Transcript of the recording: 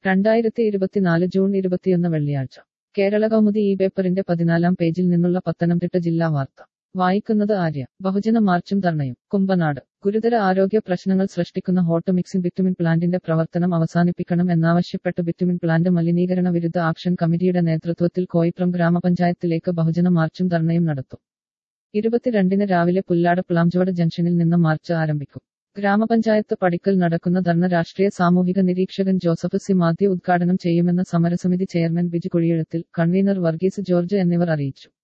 രണ്ടായിരത്തി ഇരുപത്തിനാല് ജൂൺ ഇരുപത്തിയൊന്ന് വെള്ളിയാഴ്ച കേരള കൗമുദി ഈ പേപ്പറിന്റെ പതിനാലാം പേജിൽ നിന്നുള്ള പത്തനംതിട്ട ജില്ലാ വാർത്ത വായിക്കുന്നത് ആര്യ ബഹുജന മാർച്ചും ധർണയും കുമ്പനാട് ഗുരുതര ആരോഗ്യ പ്രശ്നങ്ങൾ സൃഷ്ടിക്കുന്ന ഹോട്ട് മിക്സിംഗ് ബിറ്റുമിൻ പ്ലാന്റിന്റെ പ്രവർത്തനം അവസാനിപ്പിക്കണം എന്നാവശ്യപ്പെട്ട് ബിറ്റുമിൻ പ്ലാന്റ് മലിനീകരണ വിരുദ്ധ ആക്ഷൻ കമ്മിറ്റിയുടെ നേതൃത്വത്തിൽ കോയിപ്രം ഗ്രാമപഞ്ചായത്തിലേക്ക് ബഹുജന മാർച്ചും ധർണയും നടത്തും ഇരുപത്തിരണ്ടിന് രാവിലെ പുല്ലാട് പ്ലാംചുവട് ജംഗ്ഷനിൽ നിന്ന് മാർച്ച് ആരംഭിക്കും ഗ്രാമപഞ്ചായത്ത് പടിക്കൽ നടക്കുന്ന ധർണ രാഷ്ട്രീയ സാമൂഹിക നിരീക്ഷകൻ ജോസഫ് സി മാത്യു ഉദ്ഘാടനം ചെയ്യുമെന്ന് സമരസമിതി chairman Biju Kuzhiyezhuthil convener Varghese George എന്നിവർ അറിയിച്ചു